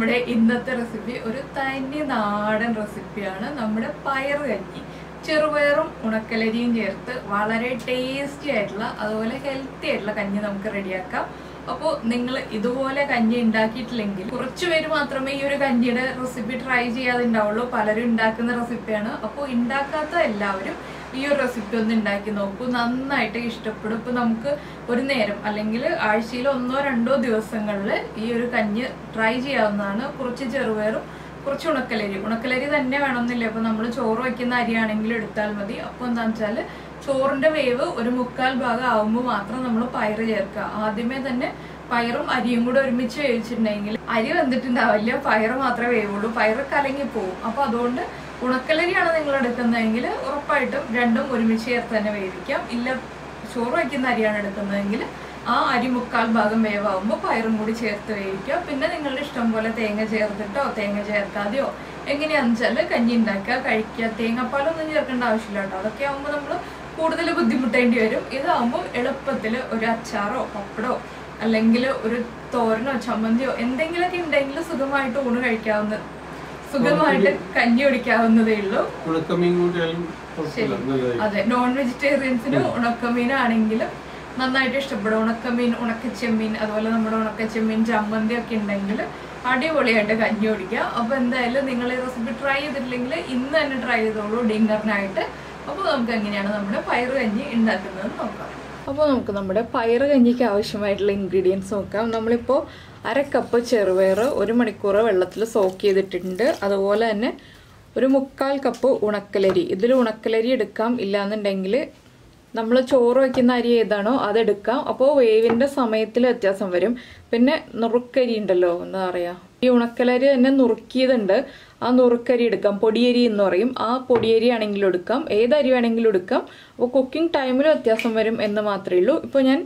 നമ്മുടെ ഇന്നത്തെ റെസിപ്പി ഒരു തനി നാടൻ റെസിപ്പിയാണ് നമ്മുടെ പയർ കഞ്ഞി ചെറുപയറും ഉണക്കലരിയും ചേർത്ത് വളരെ ടേസ്റ്റി ആയിട്ടുള്ള അതുപോലെ ഹെൽത്തി ആയിട്ടുള്ള കഞ്ഞി നമുക്ക് റെഡിയാക്കാം അപ്പോൾ നിങ്ങൾ ഇതുപോലെ കഞ്ഞി ഉണ്ടാക്കിയിട്ടില്ലെങ്കിൽ കുറച്ച് പേര് മാത്രമേ ഈ ഒരു കഞ്ഞിയുടെ റെസിപ്പി ട്രൈ ചെയ്യാതെ ഉണ്ടാവുള്ളൂ പലരും ഉണ്ടാക്കുന്ന റെസിപ്പിയാണ് അപ്പോൾ ഉണ്ടാക്കാത്ത എല്ലാവരും ഈ ഒരു റെസിപ്പി ഒന്ന് ഉണ്ടാക്കി നോക്കൂ നന്നായിട്ട് ഇഷ്ടപ്പെടും ഇപ്പൊ നമുക്ക് ഒരു നേരം അല്ലെങ്കിൽ ആഴ്ചയിൽ ഒന്നോ രണ്ടോ ദിവസങ്ങളിൽ ഈ ഒരു കഞ്ഞി ട്രൈ ചെയ്യാവുന്നതാണ് കുറച്ച് ചെറുപയറും കുറച്ച് ഉണക്കലരി ഉണക്കലരി തന്നെ വേണമെന്നില്ല ഇപ്പൊ നമ്മൾ ചോറ് വയ്ക്കുന്ന അരിയാണെങ്കിൽ എടുത്താൽ മതി അപ്പോൾ എന്താണെന്ന് വെച്ചാൽ ചോറിന്റെ വേവ് ഒരു മുക്കാൽ ഭാഗം ആവുമ്പോൾ മാത്രം നമ്മൾ പയറ് ചേർക്കുക ആദ്യമേ തന്നെ പയറും അരിയും കൂടെ ഒരുമിച്ച് വേവിച്ചിട്ടുണ്ടെങ്കിൽ അരി വെന്തിട്ടുണ്ടാവില്ല പയറ് മാത്രമേ വേവുള്ളൂ പയറ് കലങ്ങി പോകും അപ്പൊ അതുകൊണ്ട് ഉണക്കലരിയാണ് നിങ്ങൾ എടുക്കുന്നതെങ്കിൽ ഉറപ്പായിട്ടും രണ്ടും ഒരുമിച്ച് ചേർത്ത് തന്നെ വേവിക്കാം ഇല്ല ചോറ് വയ്ക്കുന്ന അരിയാണ് എടുക്കുന്നതെങ്കിൽ ആ അരി മുക്കാൽ ഭാഗം വേവാകുമ്പോൾ പയറും കൂടി ചേർത്ത് വേവിക്കുക പിന്നെ നിങ്ങളുടെ ഇഷ്ടം പോലെ തേങ്ങ ചേർത്തിട്ടോ തേങ്ങ ചേർക്കാതെയോ എങ്ങനെയാണെന്ന് വെച്ചാൽ കഞ്ഞി ഉണ്ടാക്കുക കഴിക്കുക തേങ്ങാപ്പാലൊന്നും ചേർക്കേണ്ട ആവശ്യമില്ല കേട്ടോ അതൊക്കെ ആകുമ്പോൾ നമ്മൾ കൂടുതൽ ബുദ്ധിമുട്ടേണ്ടി വരും ഇതാകുമ്പോൾ എളുപ്പത്തിൽ ഒരു അച്ചാറോ പപ്പടോ അല്ലെങ്കിൽ ഒരു തോരനോ ചമ്മന്തിയോ എന്തെങ്കിലുമൊക്കെ ഉണ്ടെങ്കിൽ സുഖമായിട്ട് ഊണ് കഴിക്കാവുന്ന സുഖമായിട്ട് കഞ്ഞി കുടിക്കാവുന്നതേ ഉള്ളൂ ഉണക്കമീൻ കൂട്ടിയാലും ശരി കുഴപ്പമില്ല നല്ലതായിരിക്കും അതെ നോൺ വെജിറ്റേറിയൻസിന് ഉണക്കമീൻ ആണെങ്കിലും നന്നായിട്ട് ഇഷ്ടപ്പെടും ഉണക്കമീൻ ഉണക്കച്ചെമ്മീൻ അതുപോലെ നമ്മുടെ ഉണക്കച്ചെമ്മീൻ ചമ്മന്തി ഒക്കെ ഉണ്ടെങ്കിൽ അടിപൊളിയായിട്ട് കഞ്ഞി കുടിക്കാം അപ്പൊ എന്തായാലും നിങ്ങൾ ഈ റെസിപ്പി ട്രൈ ചെയ്തിട്ടില്ലെങ്കിൽ ഇന്ന് തന്നെ ട്രൈ ചെയ്തോളൂ ഡിന്നറിനായിട്ട് അപ്പോൾ നമുക്ക് എങ്ങനെയാണ് നമ്മുടെ പയറ് കഞ്ഞി ഉണ്ടാക്കുന്നത് നോക്കാം അപ്പോൾ നമുക്ക് നമ്മുടെ പയറ് കഞ്ഞിക്ക് ആവശ്യമായിട്ടുള്ള ഇൻഗ്രീഡിയൻസ് നോക്കാം നമ്മളിപ്പോൾ അര കപ്പ് ചെറുപയർ ഒരു മണിക്കൂർ വെള്ളത്തിൽ സോക്ക് ചെയ്തിട്ടുണ്ട് അതുപോലെ തന്നെ ഒരു മുക്കാൽ കപ്പ് ഉണക്കലരി ഇതിൽ ഉണക്കലരി എടുക്കാം ഇല്ലാന്നുണ്ടെങ്കിൽ നമ്മൾ ചോറ് വയ്ക്കുന്ന അരി ഏതാണോ അതെടുക്കാം അപ്പോൾ വേവിന്റെ സമയത്തിൽ വ്യത്യാസം വരും പിന്നെ നുറുക്കരി ഉണ്ടല്ലോ എന്താ പറയാ ഈ ഉണക്കലരി തന്നെ നുറുക്കിയതുണ്ട് ആ നുറുക്കരി എടുക്കാം പൊടിയരി എന്ന് പറയും ആ പൊടിയരി ആണെങ്കിലും എടുക്കാം ഏത് അരി വേണമെങ്കിലും എടുക്കാം അപ്പോൾ കുക്കിംഗ് ടൈമിൽ വ്യത്യാസം വരും എന്ന് മാത്രമേ ഉള്ളൂ ഇപ്പോൾ ഞാൻ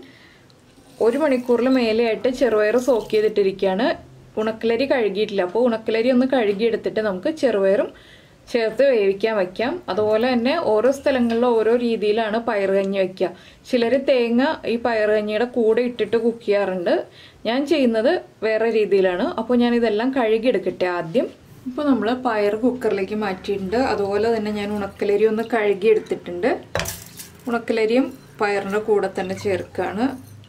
ഒരു മണിക്കൂറിൽ മേലെയായിട്ട് ചെറുപയർ സോക്ക് ചെയ്തിട്ടിരിക്കുകയാണ് ഉണക്കലരി കഴുകിയിട്ടില്ല അപ്പോൾ ഉണക്കലരി ഒന്ന് കഴുകിയെടുത്തിട്ട് നമുക്ക് ചെറുപയറും ചേർത്ത് വേവിക്കാൻ വെക്കാം അതുപോലെ തന്നെ ഓരോ സ്ഥലങ്ങളിലും ഓരോ രീതിയിലാണ് പയറ് കഞ്ഞി വെക്കുക ചിലർ തേങ്ങ ഈ പയറ് കഞ്ഞിയുടെ കൂടെ ഇട്ടിട്ട് കുക്ക് ചെയ്യാറുണ്ട് ഞാൻ ചെയ്യുന്നത് വേറെ രീതിയിലാണ് അപ്പോൾ ഞാൻ ഇതെല്ലാം കഴുകിയെടുക്കട്ടെ ആദ്യം ഇപ്പോൾ നമ്മൾ പയർ കുക്കറിലേക്ക് മാറ്റിയിട്ടുണ്ട് അതുപോലെ തന്നെ ഞാൻ ഉണക്കലരി ഒന്ന് കഴുകിയെടുത്തിട്ടുണ്ട് ഉണക്കലരിയും പയറിൻ്റെ കൂടെ തന്നെ ചേർക്കുകയാണ്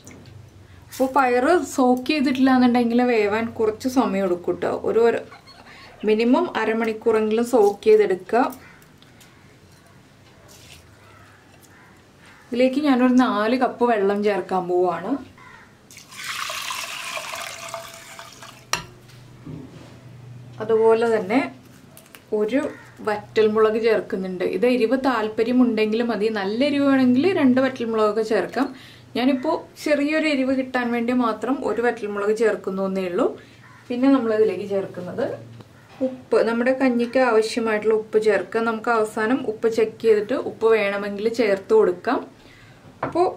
അപ്പോൾ പയറ് സോക്ക് ചെയ്തിട്ടില്ല എന്നുണ്ടെങ്കിൽ വേവാൻ കുറച്ച് സമയം എടുക്കും കേട്ടോ ഒരു ഒരു മിനിമം അരമണിക്കൂറെങ്കിലും സോക്ക് ചെയ്തെടുക്കുക ഇതിലേക്ക് ഞാനൊരു നാല് കപ്പ് വെള്ളം ചേർക്കാൻ പോവാണ് അതുപോലെ തന്നെ ഒരു വറ്റൽമുളക് ചേർക്കുന്നുണ്ട് ഇത് എരിവ് താല്പര്യമുണ്ടെങ്കിൽ മതി നല്ല എരിവ് വേണമെങ്കിൽ രണ്ട് വറ്റൽമുളകൊക്കെ ചേർക്കാം ഞാനിപ്പോൾ ചെറിയൊരു എരിവ് കിട്ടാൻ വേണ്ടി മാത്രം ഒരു വറ്റൽമുളക് ചേർക്കുന്നു എന്നേ ഉള്ളൂ പിന്നെ നമ്മൾ ഇതിലേക്ക് ചേർക്കുന്നത് ഉപ്പ് നമ്മുടെ കഞ്ഞിക്ക് ആവശ്യമായിട്ടുള്ള ഉപ്പ് ചേർക്കുക നമുക്ക് അവസാനം ഉപ്പ് ചെക്ക് ചെയ്തിട്ട് ഉപ്പ് വേണമെങ്കിൽ ചേർത്ത് കൊടുക്കാം അപ്പോൾ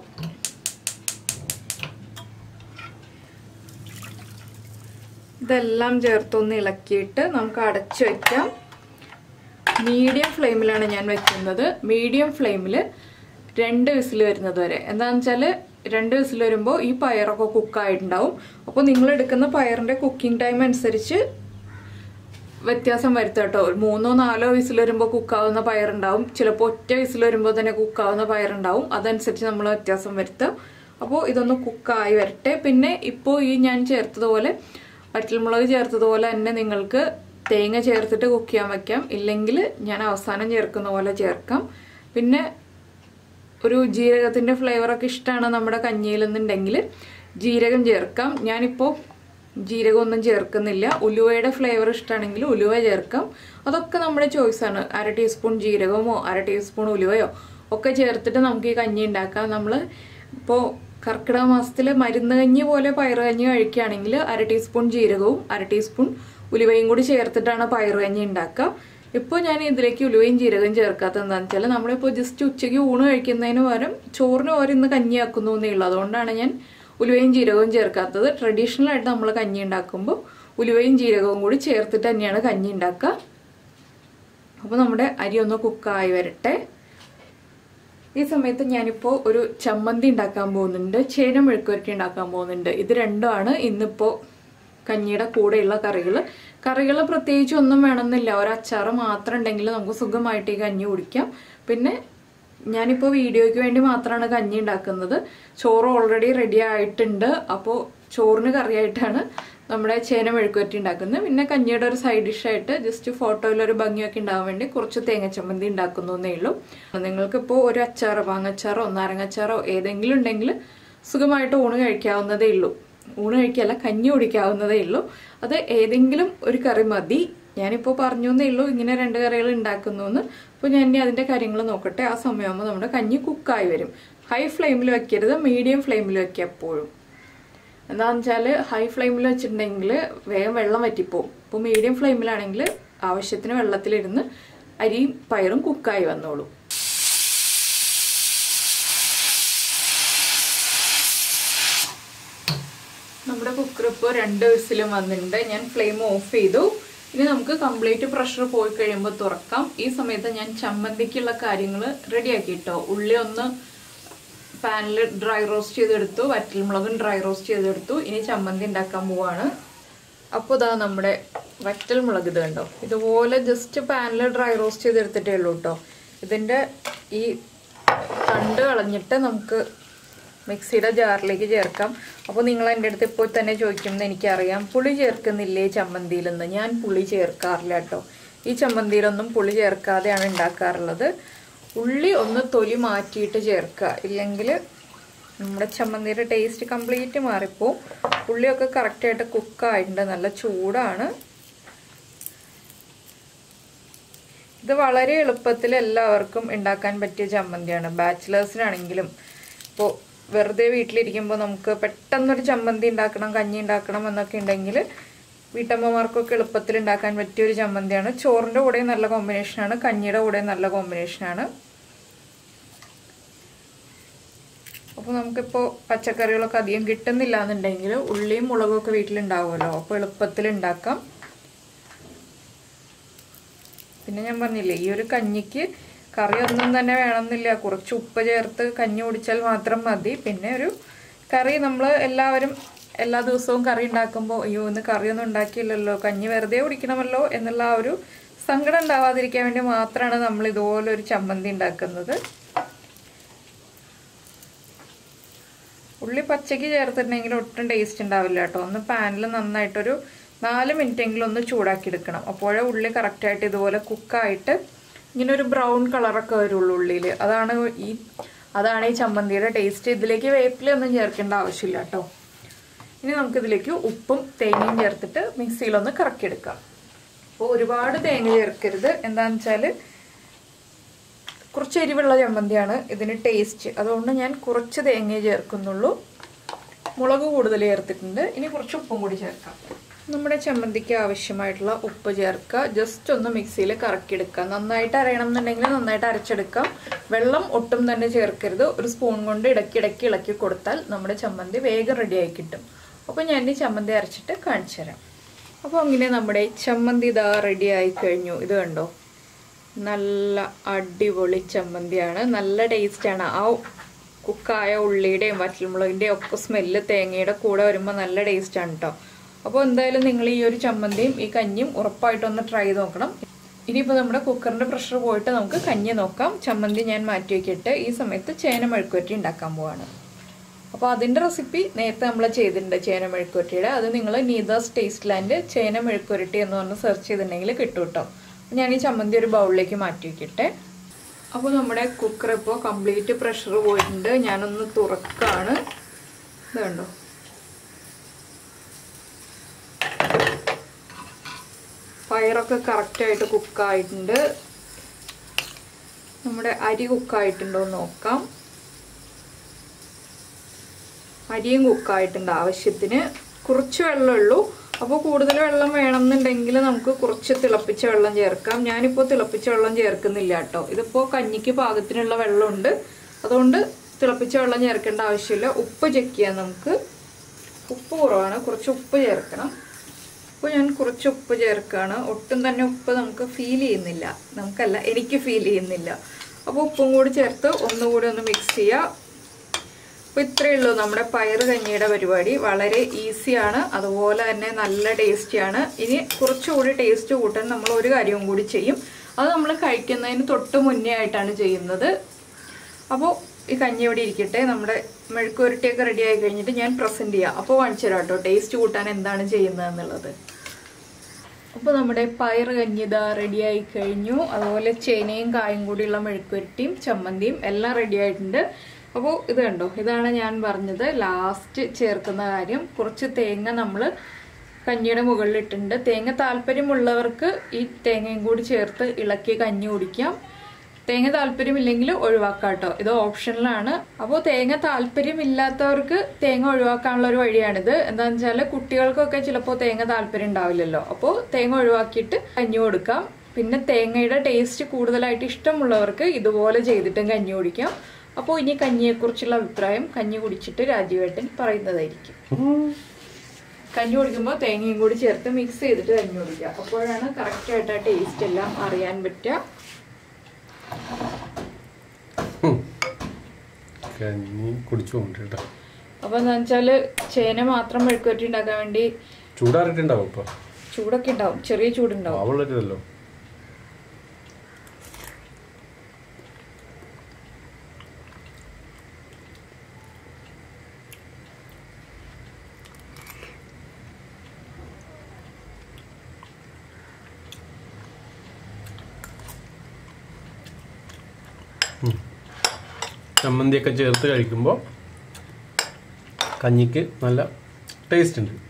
ഇതെല്ലാം ചേർത്തൊന്ന് ഇളക്കിയിട്ട് നമുക്ക് അടച്ചു വെക്കാം മീഡിയം ഫ്ലെയിമിലാണ് ഞാൻ വെക്കുന്നത് മീഡിയം ഫ്ലെയിമിൽ രണ്ട് വിസിൽ വരുന്നത് വരെ എന്താണെന്ന് വെച്ചാൽ രണ്ട് വിസിൽ വരുമ്പോൾ ഈ പയറൊക്കെ കുക്കായിട്ടുണ്ടാവും അപ്പോൾ നിങ്ങൾ എടുക്കുന്ന പയറിൻ്റെ കുക്കിംഗ് ടൈം അനുസരിച്ച് വ്യത്യാസം വരുത്തുക കേട്ടോ ഒരു മൂന്നോ നാലോ വിസിൽ വരുമ്പോൾ കുക്കാവുന്ന പയറുണ്ടാവും ചിലപ്പോൾ ഒറ്റ വിസിൽ വരുമ്പോൾ തന്നെ കുക്കാവുന്ന പയറുണ്ടാവും അതനുസരിച്ച് നമ്മൾ വ്യത്യാസം വരുത്തുക അപ്പോൾ ഇതൊന്ന് കുക്കായി വരട്ടെ പിന്നെ ഇപ്പോൾ ഈ ഞാൻ ചേർത്തതുപോലെ വറ്റൽമുളക് ചേർത്തതുപോലെ തന്നെ നിങ്ങൾക്ക് തേങ്ങ ചേർത്തിട്ട് കുക്ക് ചെയ്യാൻ വയ്ക്കാം ഇല്ലെങ്കിൽ ഞാൻ അവസാനം ചേർക്കുന്ന പോലെ ചേർക്കാം പിന്നെ ഒരു ജീരകത്തിന്റെ ഫ്ലേവറൊക്കെ ഇഷ്ടമാണ് നമ്മുടെ കഞ്ഞിയിൽ എന്നുണ്ടെങ്കിൽ ജീരകം ചേർക്കാം ഞാനിപ്പോൾ ജീരകമൊന്നും ചേർക്കുന്നില്ല ഉലുവയുടെ ഫ്ലേവർ ഇഷ്ടമാണെങ്കിൽ ഉലുവ ചേർക്കാം അതൊക്കെ നമ്മുടെ ചോയ്സാണ് അര ടീസ്പൂൺ ജീരകമോ അര ടീസ്പൂൺ ഉലുവയോ ഒക്കെ ചേർത്തിട്ട് നമുക്ക് ഈ കഞ്ഞി ഉണ്ടാക്കാം നമ്മൾ ഇപ്പോൾ കർക്കിടക മാസത്തിൽ മരുന്ന് കഞ്ഞി പോലെ പയറ് കഞ്ഞി കഴിക്കുകയാണെങ്കിൽ അര ടീസ്പൂൺ ജീരകവും അര ടീസ്പൂൺ ഉലുവയും കൂടി ചേർത്തിട്ടാണ് പയറ് കഞ്ഞി ഉണ്ടാക്കുക ഇപ്പോൾ ഞാൻ ഇതിലേക്ക് ഉലുവയും ജീരകവും ചേർക്കാത്തത് എന്താണെന്ന് വെച്ചാൽ നമ്മളിപ്പോൾ ജസ്റ്റ് ഉച്ചയ്ക്ക് ഊണ് കഴിക്കുന്നതിന് പകരം ചോറിന് പകരം ഇന്ന് കഞ്ഞിയാക്കുന്നു എന്നേ ഉള്ളൂ അതുകൊണ്ടാണ് ഞാൻ ഉലുവയും ജീരകവും ചേർക്കാത്തത് ട്രഡീഷണൽ ആയിട്ട് നമ്മൾ കഞ്ഞി ഉണ്ടാക്കുമ്പോൾ ഉലുവയും ജീരകവും കൂടി ചേർത്തിട്ട് തന്നെയാണ് കഞ്ഞി ഉണ്ടാക്കുക അപ്പോൾ നമ്മുടെ അരി ഒന്ന് കുക്കായി വരട്ടെ ഈ സമയത്ത് ഞാനിപ്പോൾ ഒരു ചമ്മന്തി ഉണ്ടാക്കാൻ പോകുന്നുണ്ട് ചേന മെഴുക്കുവരട്ടി ഉണ്ടാക്കാൻ പോകുന്നുണ്ട് ഇത് രണ്ടുമാണ് ഇന്നിപ്പോൾ കഞ്ഞിയുടെ കൂടെയുള്ള കറികൾ കറികൾ പ്രത്യേകിച്ച് ഒന്നും വേണമെന്നില്ല ഒരു അച്ചാറ് മാത്രം ഉണ്ടെങ്കിൽ നമുക്ക് സുഖമായിട്ട് ഈ കഞ്ഞി കുടിക്കാം പിന്നെ ഞാനിപ്പോൾ വീഡിയോയ്ക്ക് വേണ്ടി മാത്രമാണ് കഞ്ഞി ഉണ്ടാക്കുന്നത് ചോറ് ഓൾറെഡി റെഡി ആയിട്ടുണ്ട് അപ്പോൾ ചോറിന് കറിയായിട്ടാണ് നമ്മുടെ ചേന മെഴുക്കുവരട്ടി ഉണ്ടാക്കുന്നത് പിന്നെ കഞ്ഞിയുടെ ഒരു സൈഡ് ഡിഷായിട്ട് ജസ്റ്റ് ഫോട്ടോയിൽ ഒരു ഭംഗിയൊക്കെ ഉണ്ടാവാൻ വേണ്ടി കുറച്ച് തേങ്ങച്ചമ്മന്തി ഉണ്ടാക്കുന്നു എന്നേ ഉള്ളൂ നിങ്ങൾക്കിപ്പോൾ ഒരു അച്ചാറോ മാങ്ങച്ചാറോ നാരങ്ങച്ചാറോ ഏതെങ്കിലും ഉണ്ടെങ്കിൽ സുഖമായിട്ട് ഊണ് കഴിക്കാവുന്നതേ ഉള്ളൂ ഊണ് കഴിക്കല്ല കഞ്ഞി കുടിക്കാവുന്നതേ ഉള്ളൂ അത് ഏതെങ്കിലും ഒരു കറി മതി ഞാനിപ്പോൾ പറഞ്ഞു എന്നേ ഉള്ളൂ ഇങ്ങനെ രണ്ട് കറികൾ ഉണ്ടാക്കുന്നു എന്ന് അപ്പോൾ ഞാൻ ഇനി അതിൻ്റെ കാര്യങ്ങൾ നോക്കട്ടെ ആ സമയമാകുമ്പോൾ നമ്മുടെ കഞ്ഞി കുക്കായി വരും ഹൈ ഫ്ലെയിമിൽ വെക്കരുത് മീഡിയം ഫ്ലെയിമിൽ വെക്കുക എപ്പോഴും എന്താണെന്ന് വെച്ചാൽ ഹൈ ഫ്ലെയിമിൽ വെച്ചിട്ടുണ്ടെങ്കിൽ വേഗം വെള്ളം വറ്റിപ്പോവും ഇപ്പോൾ മീഡിയം ഫ്ലെയിമിലാണെങ്കിൽ ആവശ്യത്തിന് വെള്ളത്തിലിരുന്ന് അരിയും പയറും കുക്കായി വന്നോളൂ നമ്മുടെ കുക്കർ ഇപ്പോൾ രണ്ട് വിസിലും വന്നിട്ടുണ്ട് ഞാൻ ഫ്ലെയിം ഓഫ് ചെയ്തു ഇനി നമുക്ക് കംപ്ലീറ്റ് പ്രഷർ പോയി കഴിയുമ്പോൾ തുറക്കാം ഈ സമയത്ത് ഞാൻ ചമ്മന്തിക്കുള്ള കാര്യങ്ങൾ റെഡിയാക്കി കേട്ടോ ഉള്ളി ഒന്ന് പാനിൽ ഡ്രൈ റോസ്റ്റ് ചെയ്തെടുത്തു വറ്റൽമുളകും ഡ്രൈ റോസ്റ്റ് ചെയ്തെടുത്തു ഇനി ചമ്മന്തി ഉണ്ടാക്കാൻ പോവാണ് അപ്പോൾ ഇതാ നമ്മുടെ വറ്റൽ മുളക് ഇത് കണ്ടോ ഇതുപോലെ ജസ്റ്റ് പാനിൽ ഡ്രൈ റോസ്റ്റ് ചെയ്തെടുത്തിട്ടേ ഉള്ളൂ കേട്ടോ ഇതിൻ്റെ ഈ തണ്ട് കളഞ്ഞിട്ട് നമുക്ക് മിക്സിയുടെ ജാറിലേക്ക് ചേർക്കാം അപ്പോൾ നിങ്ങൾ എൻ്റെ അടുത്ത് ഇപ്പോൾ തന്നെ ചോദിക്കുമെന്ന് എനിക്കറിയാം പുളി ചേർക്കുന്നില്ലേ ചമ്മന്തിയിലെന്ന് ഞാൻ പുളി ചേർക്കാറില്ല കേട്ടോ ഈ ചമ്മന്തിയിലൊന്നും പുളി ചേർക്കാതെയാണ് ഉണ്ടാക്കാറുള്ളത് ഉള്ളി ഒന്ന് തൊലി മാറ്റിയിട്ട് ചേർക്കുക ഇല്ലെങ്കിൽ നമ്മുടെ ചമ്മന്തിയുടെ ടേസ്റ്റ് കംപ്ലീറ്റ് മാറിപ്പോവും ഉള്ളിയൊക്കെ കറക്റ്റായിട്ട് കുക്കായിട്ടുണ്ട് നല്ല ചൂടാണ് ഇത് വളരെ എളുപ്പത്തിൽ എല്ലാവർക്കും ഉണ്ടാക്കാൻ പറ്റിയ ചമ്മന്തിയാണ് ബാച്ചിലേഴ്സിനാണെങ്കിലും ഇപ്പോൾ വെറുതെ വീട്ടിലിരിക്കുമ്പോൾ നമുക്ക് പെട്ടെന്നൊരു ചമ്മന്തി ഉണ്ടാക്കണം കഞ്ഞി ഉണ്ടാക്കണം എന്നൊക്കെ ഉണ്ടെങ്കിൽ വീട്ടമ്മമാർക്കൊക്കെ എളുപ്പത്തിൽ ഉണ്ടാക്കാൻ പറ്റിയ ഒരു ചമ്മന്തിയാണ് ചോറിൻ്റെ കൂടെ നല്ല കോമ്പിനേഷനാണ് കഞ്ഞിയുടെ കൂടെ നല്ല കോമ്പിനേഷനാണ് അപ്പോൾ നമുക്കിപ്പോൾ പച്ചക്കറികളൊക്കെ അധികം കിട്ടുന്നില്ല എന്നുണ്ടെങ്കിൽ ഉള്ളിയും മുളകൊക്കെ വീട്ടിലുണ്ടാവുമല്ലോ അപ്പോൾ എളുപ്പത്തിൽ ഉണ്ടാക്കാം പിന്നെ ഞാൻ പറഞ്ഞില്ലേ ഈ ഒരു കഞ്ഞിക്ക് കറി ഒന്നും തന്നെ വേണമെന്നില്ല കുറച്ച് ഉപ്പ് ചേർത്ത് കഞ്ഞി കുടിച്ചാൽ മാത്രം മതി പിന്നെ ഒരു കറി നമ്മൾ എല്ലാവരും എല്ലാ ദിവസവും കറി ഉണ്ടാക്കുമ്പോൾ അയ്യോ ഇന്ന് കറിയൊന്നും ഉണ്ടാക്കിയില്ലല്ലോ കഞ്ഞി വെറുതെ കുടിക്കണമല്ലോ എന്നുള്ള ആ ഒരു സങ്കടം ഉണ്ടാവാതിരിക്കാൻ വേണ്ടി മാത്രമാണ് നമ്മൾ ഇതുപോലെ ഒരു ചമ്മന്തി ഉണ്ടാക്കുന്നത് ഉള്ളി പച്ചയ്ക്ക് ചേർത്തിട്ടുണ്ടെങ്കിൽ ഒട്ടും ടേസ്റ്റ് ഉണ്ടാവില്ല കേട്ടോ ഒന്ന് പാനിൽ നന്നായിട്ടൊരു നാല് മിനിറ്റ് എങ്കിലും ഒന്ന് ചൂടാക്കി എടുക്കണം അപ്പോഴേ ഉള്ളി കറക്റ്റായിട്ട് ഇതുപോലെ കുക്കായിട്ട് ഇങ്ങനെ ഒരു ബ്രൗൺ കളറൊക്കെ വരുള്ളൂ ഉള്ളിയിൽ അതാണ് ഈ അതാണ് ഈ ചമ്മന്തിയുടെ ടേസ്റ്റ് ഇതിലേക്ക് വേപ്പിലൊന്നും ചേർക്കേണ്ട ആവശ്യമില്ല കേട്ടോ ഇനി നമുക്കിതിലേക്ക് ഉപ്പും തേങ്ങയും ചേർത്തിട്ട് മിക്സിയിലൊന്ന് കറക്കിയെടുക്കാം അപ്പോൾ ഒരുപാട് തേങ്ങ ചേർക്കരുത് എന്താണെന്ന് വെച്ചാൽ കുറച്ച് എരിവുള്ള ചമ്മന്തിയാണ് ഇതിന് ടേസ്റ്റ് അതുകൊണ്ട് ഞാൻ കുറച്ച് തേങ്ങ ചേർക്കുന്നുള്ളൂ മുളക് കൂടുതൽ ചേർത്തിട്ടുണ്ട് ഇനി കുറച്ച് ഉപ്പും കൂടി ചേർക്കാം നമ്മുടെ ചമ്മന്തിക്ക് ആവശ്യമായിട്ടുള്ള ഉപ്പ് ചേർക്കുക ജസ്റ്റ് ഒന്ന് മിക്സിയിൽ കറക്കിയെടുക്കുക നന്നായിട്ട് അരയണം എന്നുണ്ടെങ്കിൽ നന്നായിട്ട് അരച്ചെടുക്കാം വെള്ളം ഒട്ടും തന്നെ ചേർക്കരുത് ഒരു സ്പൂൺ കൊണ്ട് ഇടയ്ക്കിടയ്ക്ക് ഇളക്കി കൊടുത്താൽ നമ്മുടെ ചമ്മന്തി വേഗം റെഡിയായി കിട്ടും അപ്പോൾ ഞാൻ ഈ ചമ്മന്തി അരച്ചിട്ട് കാണിച്ചു തരാം അപ്പോൾ അങ്ങനെ നമ്മുടെ ചമ്മന്തി ഇതാ റെഡി ആയി കഴിഞ്ഞു ഇത് കണ്ടോ നല്ല അടിപൊളി ചമ്മന്തിയാണ് നല്ല ടേസ്റ്റാണ് ആ കുക്കായ ഉള്ളിയുടെയും വറ്റൽമുളകിൻ്റെയും ഒക്കെ സ്മെല്ല് തേങ്ങയുടെ കൂടെ വരുമ്പോൾ നല്ല ടേസ്റ്റാണ് കേട്ടോ അപ്പോൾ എന്തായാലും നിങ്ങൾ ഈ ഒരു ചമ്മന്തിയും ഈ കഞ്ഞിയും ഉറപ്പായിട്ടൊന്ന് ട്രൈ ചെയ്ത് നോക്കണം ഇനിയിപ്പോൾ നമ്മുടെ കുക്കറിൻ്റെ പ്രഷർ പോയിട്ട് നമുക്ക് കഞ്ഞി നോക്കാം ചമ്മന്തി ഞാൻ മാറ്റി വയ്ക്കിട്ട് ഈ സമയത്ത് ചേന മെഴുക്കുവരട്ടി ഉണ്ടാക്കാൻ പോവാണ് അപ്പോൾ അതിൻ്റെ റെസിപ്പി നേരത്തെ നമ്മൾ ചെയ്തിട്ടുണ്ട് ചേന മെഴുക്കുവരട്ടിയുടെ അത് നിങ്ങൾ നീതാസ് ടേസ്റ്റ് ലാൻഡ് ചേന മെഴുക്കുവരട്ടി എന്ന് പറഞ്ഞ് സെർച്ച് ചെയ്തിട്ടുണ്ടെങ്കിൽ കിട്ടും കേട്ടോ ഞാൻ ഈ ചമ്മന്തി ഒരു ബൗളിലേക്ക് മാറ്റി വയ്ക്കട്ടെ അപ്പോൾ നമ്മുടെ കുക്കർ ഇപ്പോൾ കംപ്ലീറ്റ് പ്രഷർ പോയിട്ടുണ്ട് ഞാനൊന്ന് തുറക്കാണ് ഇത് കണ്ടോ പയറൊക്കെ കറക്റ്റായിട്ട് കുക്കായിട്ടുണ്ട് നമ്മുടെ അരി കുക്കായിട്ടുണ്ടോ എന്ന് നോക്കാം അരിയും കുക്കായിട്ടുണ്ട് ആവശ്യത്തിന് കുറച്ച് വെള്ളമുള്ളൂ അപ്പോൾ കൂടുതൽ വെള്ളം വേണമെന്നുണ്ടെങ്കിൽ നമുക്ക് കുറച്ച് തിളപ്പിച്ച വെള്ളം ചേർക്കാം ഞാനിപ്പോൾ തിളപ്പിച്ച വെള്ളം ചേർക്കുന്നില്ല കേട്ടോ ഇതിപ്പോൾ കഞ്ഞിക്ക് പാകത്തിനുള്ള വെള്ളമുണ്ട് അതുകൊണ്ട് തിളപ്പിച്ച വെള്ളം ചേർക്കേണ്ട ആവശ്യമില്ല ഉപ്പ് ചെക്ക് ചെയ്യാം നമുക്ക് ഉപ്പ് കുറവാണ് കുറച്ച് ഉപ്പ് ചേർക്കണം അപ്പോൾ ഞാൻ കുറച്ച് ഉപ്പ് ചേർക്കുകയാണ് ഒട്ടും തന്നെ ഉപ്പ് നമുക്ക് ഫീൽ ചെയ്യുന്നില്ല നമുക്കല്ല എനിക്ക് ഫീൽ ചെയ്യുന്നില്ല അപ്പോൾ ഉപ്പും കൂടി ചേർത്ത് ഒന്നുകൂടി ഒന്ന് മിക്സ് ചെയ്യുക അപ്പോൾ ഇത്രയേ ഉള്ളൂ നമ്മുടെ പയറ് കഞ്ഞിയുടെ പരിപാടി വളരെ ഈസിയാണ് അതുപോലെ തന്നെ നല്ല ടേസ്റ്റിയാണ് ഇനി കുറച്ചുകൂടി ടേസ്റ്റ് കൂട്ടാൻ നമ്മൾ ഒരു കാര്യവും കൂടി ചെയ്യും അത് നമ്മൾ കഴിക്കുന്നതിന് തൊട്ട് മുന്നേ ആയിട്ടാണ് ചെയ്യുന്നത് അപ്പോൾ ഈ കഞ്ഞി ഇവിടെ ഇരിക്കട്ടെ നമ്മുടെ മെഴുക്കുരുട്ടിയൊക്കെ റെഡി ആയി കഴിഞ്ഞിട്ട് ഞാൻ പ്രസൻറ്റ് ചെയ്യാം അപ്പോൾ കാണിച്ചു തരാം കേട്ടോ ടേസ്റ്റ് കൂട്ടാൻ എന്താണ് ചെയ്യുന്നത് എന്നുള്ളത് അപ്പോൾ നമ്മുടെ പയറ് കഞ്ഞി ഇതാ റെഡി ആയി കഴിഞ്ഞു അതുപോലെ ചേനയും കായും കൂടിയുള്ള മെഴുക്കുരുട്ടിയും ചമ്മന്തിയും എല്ലാം റെഡി ആയിട്ടുണ്ട് അപ്പോൾ ഇത് കണ്ടോ ഇതാണ് ഞാൻ പറഞ്ഞത് ലാസ്റ്റ് ചേർക്കുന്ന കാര്യം കുറച്ച് തേങ്ങ നമ്മൾ കഞ്ഞിയുടെ മുകളിൽ ഇട്ടിട്ടുണ്ട് തേങ്ങ താല്പര്യമുള്ളവർക്ക് ഈ തേങ്ങയും കൂടി ചേർത്ത് ഇളക്കി കഞ്ഞി കുടിക്കാം തേങ്ങ താല്പര്യമില്ലെങ്കിൽ ഒഴിവാക്കാം കേട്ടോ ഇത് ഓപ്ഷനിലാണ് അപ്പോൾ തേങ്ങ താല്പര്യമില്ലാത്തവർക്ക് തേങ്ങ ഒഴിവാക്കാനുള്ള ഒരു വഴിയാണിത് എന്താണെന്ന് വെച്ചാൽ കുട്ടികൾക്കൊക്കെ ചിലപ്പോൾ തേങ്ങ താല്പര്യം ഉണ്ടാവില്ലല്ലോ അപ്പോൾ തേങ്ങ ഒഴിവാക്കിയിട്ട് കഞ്ഞി കൊടുക്കാം പിന്നെ തേങ്ങയുടെ ടേസ്റ്റ് കൂടുതലായിട്ട് ഇഷ്ടമുള്ളവർക്ക് ഇതുപോലെ ചെയ്തിട്ടും കഞ്ഞി കുടിക്കാം അപ്പോൾ ഇനി കഞ്ഞിയെക്കുറിച്ചുള്ള അഭിപ്രായം കഞ്ഞി കുടിച്ചിട്ട് രാജീവേട്ടൻ പറയുന്നതായിരിക്കും കഞ്ഞി കുടിക്കുമ്പോൾ തേങ്ങയും കൂടി ചേർത്ത് മിക്സ് ചെയ്തിട്ട് കഞ്ഞി കുടിക്കുക അപ്പോഴാണ് കറക്റ്റായിട്ട് ആ ടേസ്റ്റ് എല്ലാം അറിയാൻ പറ്റുക കഞ്ഞി കുടിച്ചു കൊണ്ട് കേട്ടോ അപ്പൊ എന്താ വെച്ചാല് ചേന മാത്രം മെഴുക്കുവരട്ടി ഉണ്ടാക്കാൻ വേണ്ടി ചൂടാറിട്ടുണ്ടാവും ഇപ്പൊ ചൂടൊക്കെ ഉണ്ടാവും ചെറിയ ചൂടുണ്ടാവും അവളല്ലോ ചമ്മന്തിയൊക്കെ ചേർത്ത് കഴിക്കുമ്പോൾ കഞ്ഞിക്ക് നല്ല ടേസ്റ്റ് ഉണ്ട്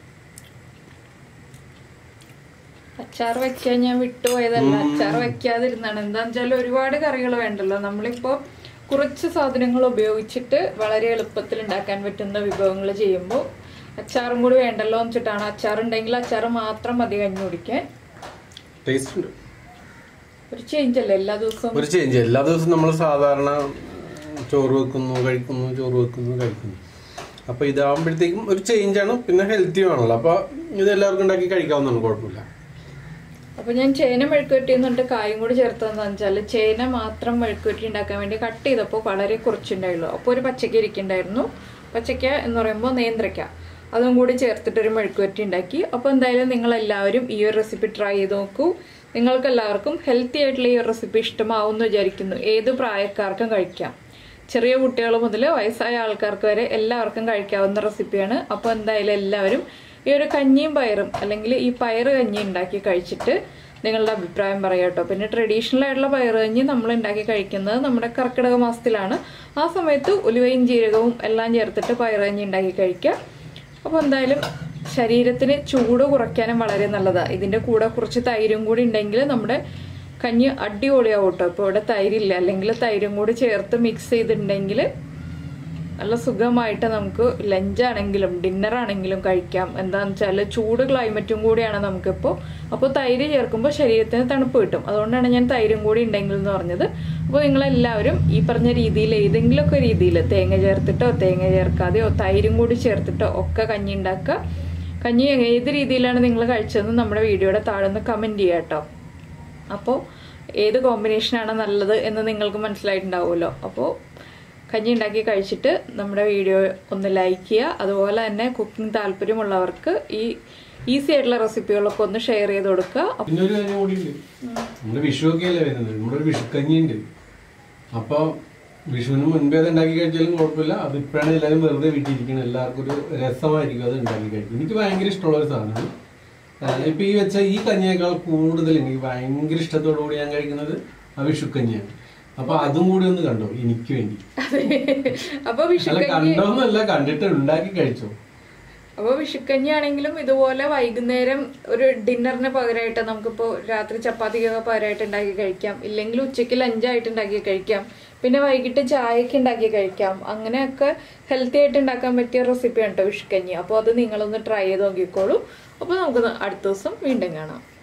അച്ചാർ വെക്കാൻ ഞാൻ വിട്ടുപോയതല്ല അച്ചാർ വെക്കാതിരുന്നാണ് എന്താന്ന് വെച്ചാൽ ഒരുപാട് കറികൾ വേണ്ടല്ലോ നമ്മളിപ്പോ കുറച്ച് സാധനങ്ങൾ ഉപയോഗിച്ചിട്ട് വളരെ എളുപ്പത്തിൽ ഉണ്ടാക്കാൻ പറ്റുന്ന വിഭവങ്ങൾ ചെയ്യുമ്പോൾ അച്ചാറും കൂടി വേണ്ടല്ലോ എന്ന് വെച്ചിട്ടാണ് അച്ചാർ ഉണ്ടെങ്കിൽ അച്ചാർ മാത്രം മതി കഞ്ഞി കുടിക്കാൻ ടേസ്റ്റ് ഉണ്ട് ഒരു ചേഞ്ച് അല്ലേ എല്ലാ ദിവസവും ഒരു ചേഞ്ച് എല്ലാ ദിവസവും നമ്മൾ സാധാരണ ചോറ് വെക്കുന്നു കഴിക്കുന്നു ചോറ് വെക്കുന്നു കഴിക്കുന്നു അപ്പൊ ഇതാവുമ്പോഴത്തേക്കും ഒരു ചേഞ്ചാണ് പിന്നെ ഹെൽത്തിയും ആണല്ലോ അപ്പൊ ഇത് എല്ലാവർക്കും ഉണ്ടാക്കി കഴിക്കാവുന്നതാണ് കുഴപ്പമില്ല അപ്പൊ ഞാൻ ചേന മെഴുക്കുവരട്ടി എന്നിട്ട് കായും കൂടി ചേർത്തതെന്ന് വെച്ചാല് ചേന മാത്രം മെഴുക്കുവരട്ടി ഉണ്ടാക്കാൻ വേണ്ടി കട്ട് ചെയ്തപ്പോൾ വളരെ കുറച്ചുണ്ടായുള്ളൂ അപ്പോൾ ഒരു പച്ചക്ക ഇരിക്കുന്നുണ്ടായിരുന്നു പച്ചക്ക എന്ന് പറയുമ്പോൾ നേന്ത്രയ്ക്ക അതും കൂടി ചേർത്തിട്ട് ഒരു മെഴുക്കുവരട്ടി ഉണ്ടാക്കി അപ്പോൾ എന്തായാലും നിങ്ങൾ എല്ലാവരും ഈ ഒരു റെസിപ്പി ട്രൈ ചെയ്ത് നോക്കൂ നിങ്ങൾക്ക് എല്ലാവർക്കും ഹെൽത്തി ആയിട്ടുള്ള ഈ ഒരു റെസിപ്പി ഇഷ്ടമാവും എന്ന് വിചാരിക്കുന്നു ഏത് പ്രായക്കാർക്കും കഴിക്കാം ചെറിയ കുട്ടികൾ മുതൽ വയസ്സായ ആൾക്കാർക്ക് വരെ എല്ലാവർക്കും കഴിക്കാവുന്ന റെസിപ്പിയാണ് അപ്പോൾ എന്തായാലും എല്ലാവരും ഈ ഒരു കഞ്ഞിയും പയറും അല്ലെങ്കിൽ ഈ പയറ് കഞ്ഞി ഉണ്ടാക്കി കഴിച്ചിട്ട് നിങ്ങളുടെ അഭിപ്രായം പറയാം കേട്ടോ പിന്നെ ട്രഡീഷണൽ ആയിട്ടുള്ള പയറ് കഞ്ഞി നമ്മൾ ഉണ്ടാക്കി കഴിക്കുന്നത് നമ്മുടെ കർക്കിടക മാസത്തിലാണ് ആ സമയത്ത് ഉലുവയും ജീരകവും എല്ലാം ചേർത്തിട്ട് പയറ് കഞ്ഞി ഉണ്ടാക്കി കഴിക്കുക അപ്പോൾ എന്തായാലും ശരീരത്തിന് ചൂട് കുറയ്ക്കാനും വളരെ നല്ലതാണ് ഇതിൻ്റെ കൂടെ കുറച്ച് തൈരും കൂടി ഉണ്ടെങ്കിൽ നമ്മുടെ കഞ്ഞി അടിപൊളിയാവും കേട്ടോ ഇപ്പോൾ ഇവിടെ തൈരില്ല അല്ലെങ്കിൽ തൈരും കൂടി ചേർത്ത് മിക്സ് ചെയ്തിട്ടുണ്ടെങ്കിൽ നല്ല സുഖമായിട്ട് നമുക്ക് ലഞ്ചാണെങ്കിലും ഡിന്നറാണെങ്കിലും കഴിക്കാം എന്താണെന്ന് വെച്ചാൽ ചൂട് ക്ലൈമറ്റും കൂടിയാണ് നമുക്കിപ്പോൾ അപ്പോൾ തൈര് ചേർക്കുമ്പോൾ ശരീരത്തിന് തണുപ്പ് കിട്ടും അതുകൊണ്ടാണ് ഞാൻ തൈരും കൂടി ഉണ്ടെങ്കിൽ എന്ന് പറഞ്ഞത് അപ്പോൾ നിങ്ങളെല്ലാവരും ഈ പറഞ്ഞ രീതിയിൽ ഏതെങ്കിലുമൊക്കെ രീതിയിൽ തേങ്ങ ചേർത്തിട്ടോ തേങ്ങ ചേർക്കാതെയോ തൈരും കൂടി ചേർത്തിട്ടോ ഒക്കെ കഞ്ഞി ഉണ്ടാക്കുക കഞ്ഞി ഏത് രീതിയിലാണ് നിങ്ങൾ കഴിച്ചതെന്ന് നമ്മുടെ വീഡിയോയുടെ താഴെ നിന്ന് കമൻറ്റ് ചെയ്യാം കേട്ടോ അപ്പോൾ ഏത് കോമ്പിനേഷനാണ് നല്ലത് എന്ന് നിങ്ങൾക്ക് മനസ്സിലായിട്ടുണ്ടാവുമല്ലോ അപ്പോൾ കഞ്ഞി ഉണ്ടാക്കി കഴിച്ചിട്ട് നമ്മുടെ വീഡിയോ ഒന്ന് ലൈക്ക് ചെയ്യുക അതുപോലെ തന്നെ കുക്കിംഗ് താല്പര്യമുള്ളവർക്ക് ഈ ഈസി ആയിട്ടുള്ള റെസിപ്പികളൊക്കെ ഒന്ന് ഷെയർ ചെയ്ത് കൊടുക്കുക പിന്നെ ഒരു കാര്യം കൂടി ഉണ്ട് നമ്മുടെ വിഷു ഒക്കെ അല്ലേ വരുന്നത് നമ്മുടെ ഒരു വിഷുക്കഞ്ഞി ഉണ്ട് അപ്പൊ വിഷുവിന് മുൻപേ അത് ഉണ്ടാക്കി കഴിച്ചാലും കുഴപ്പമില്ല അത് ഇപ്പോഴാണ് എല്ലാവരും വെറുതെ വീട്ടിലിരിക്കുന്നത് എല്ലാവർക്കും ഒരു രസമായിരിക്കും അത് ഉണ്ടാക്കി കഴിക്കും എനിക്ക് ഭയങ്കര ഇഷ്ടമുള്ള ഒരു സാധനമാണ് ആഹ് ഇപ്പൊ ഈ വെച്ച ഈ കഞ്ഞിയേക്കാൾ കൂടുതൽ എനിക്ക് ഭയങ്കര ഇഷ്ടത്തോടു കൂടി ഞാൻ കഴിക്കുന്നത് ആ വിഷുക്കഞ്ഞിയാണ് അപ്പൊ അതും കൂടി ഒന്ന് കണ്ടോ എനിക്ക് വേണ്ടി അപ്പോൾ അല്ല വിഷുക്കഞ്ഞി കണ്ടോന്നല്ല കണ്ടിട്ട് ഉണ്ടാക്കി കഴിച്ചോ അപ്പോൾ വിഷുക്കഞ്ഞി ആണെങ്കിലും ഇതുപോലെ വൈകുന്നേരം ഒരു ഡിന്നറിന് പകരമായിട്ട് നമുക്കിപ്പോൾ രാത്രി ചപ്പാത്തിക്കൊക്കെ പകരമായിട്ട് ഉണ്ടാക്കി കഴിക്കാം ഇല്ലെങ്കിൽ ഉച്ചയ്ക്ക് ലഞ്ചായിട്ട് ഉണ്ടാക്കി കഴിക്കാം പിന്നെ വൈകിട്ട് ചായക്ക് ഉണ്ടാക്കി കഴിക്കാം അങ്ങനെയൊക്കെ ഹെൽത്തി ആയിട്ട് ഉണ്ടാക്കാൻ പറ്റിയ റെസിപ്പിയാണ് കേട്ടോ വിഷുക്കഞ്ഞി അപ്പോൾ അത് നിങ്ങളൊന്ന് ട്രൈ ചെയ്ത് നോക്കിക്കോളൂ അപ്പോൾ നമുക്ക് അടുത്ത ദിവസം വീണ്ടും കാണാം